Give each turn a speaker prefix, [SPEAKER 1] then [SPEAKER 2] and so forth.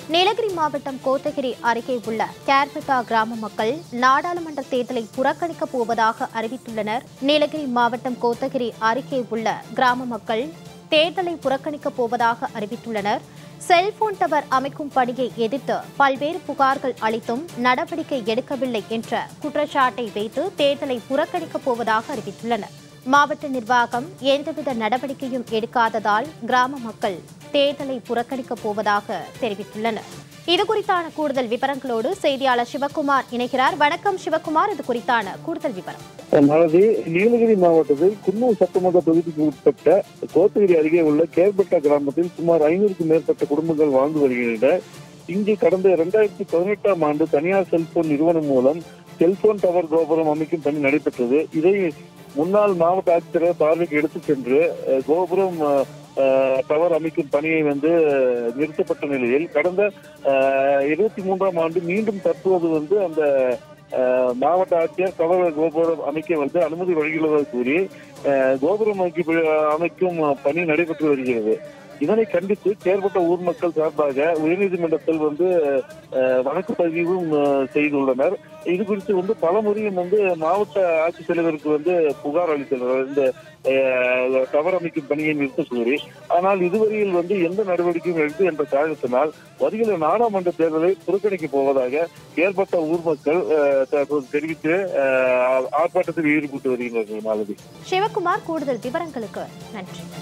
[SPEAKER 1] நீலகிரி மாவட்டம் கோத்தகிரி அருகே உள்ள கேர்பெட்டா கிராம மக்கள் நாடாளுமன்ற தேர்தலை புறக்கணிக்கப் போவதாக அறிவித்துள்ளனர் நீலகிரி மாவட்டம் கோத்தகிரி அருகே உள்ள கிராம மக்கள் தேர்தலை புறக்கணிக்கப் போவதாக அறிவித்துள்ளனர் செல்போன் டவர் அமைக்கும் பணியை எதிர்த்து பல்வேறு புகார்கள் அளித்தும் நடவடிக்கை எடுக்கவில்லை என்ற குற்றச்சாட்டை வைத்து தேர்தலை புறக்கணிக்கப் போவதாக அறிவித்துள்ளனர் மாவட்ட நிர்வாகம் எந்தவித நடவடிக்கையும் எடுக்காததால் கிராம மக்கள் தேர்தலை புறக்கணிக்கப் போவதாக தெரிவித்துள்ளனர் இது குறித்தான கூடுதல் விவரங்களோடு செய்தியாளர் சிவக்குமார் இணைகிறார் வணக்கம் சிவக்குமார் இது குறித்தான கூடுதல் விவரம்
[SPEAKER 2] அதாவது நீலகிரி மாவட்டத்தில் குன்னூர் சட்டமன்ற தொகுதிக்கு உட்பட்ட கோத்தகிரி அருகே உள்ள கேர்பெட்டா கிராமத்தில் சுமார் ஐநூறுக்கும் மேற்பட்ட குடும்பங்கள் வாழ்ந்து வருகின்றன இங்கு கடந்த இரண்டாயிரத்தி பதினெட்டாம் ஆண்டு தனியார் செல்போன் நிறுவனம் மூலம் செல்போன் டவர் கோபுரம் அமைக்கும் பணி நடைபெற்றது இதை முன்னாள் மாவட்ட ஆட்சித்தலைவர் பார்வைக்கு எடுத்துச் சென்று அஹ், கோபுரம் அஹ், அஹ், டவர் அமைக்கும் பணியை வந்து அஹ், நிறுத்தப்பட்ட நிலையில் கடந்த இருபத்தி மூன்றாம் ஆண்டு மீண்டும் தற்போது வந்து அந்த அஹ், மாவட்ட ஆட்சியர் கவர கோபுரம் அமைக்க வந்து அனுமதி வழங்கியுள்ளதாக கூறி அஹ், கோபுரம் அமைக்க அமைக்கும் பணி நடைபெற்று வருகிறது இதனை கண்டித்து செயற்பட்ட ஊர் மக்கள் சார்பாக உயர்நீதிமன்றத்தில் வந்து அஹ், வழக்கு பதிவும் அஹ், செய்துள்ளனர் இது குறித்து வந்து பல முறையும் வந்து மாவட்ட ஆட்சித்தலைவருக்கு வந்து புகார் அளித்தனர் இந்த அஹ், டவர் அமைக்கும் பணியை நிறுத்த கூறி ஆனால் இதுவரையில் வந்து எந்த நடவடிக்கையும் எடுத்து என்ற காரணத்தினால் வருகிற நாடாளுமன்ற தேர்தலை புறக்கணிக்கப் போவதாக ஏற்பட்ட ஊர் மக்கள் அஹ், தற்போது தெரிவித்து அஹ், ஆர்ப்பாட்டத்தில் ஈடுபட்டு வருகின்றனர் மாலதி
[SPEAKER 1] சிவக்குமார் கூடுதல் விவரங்களுக்கு நன்றி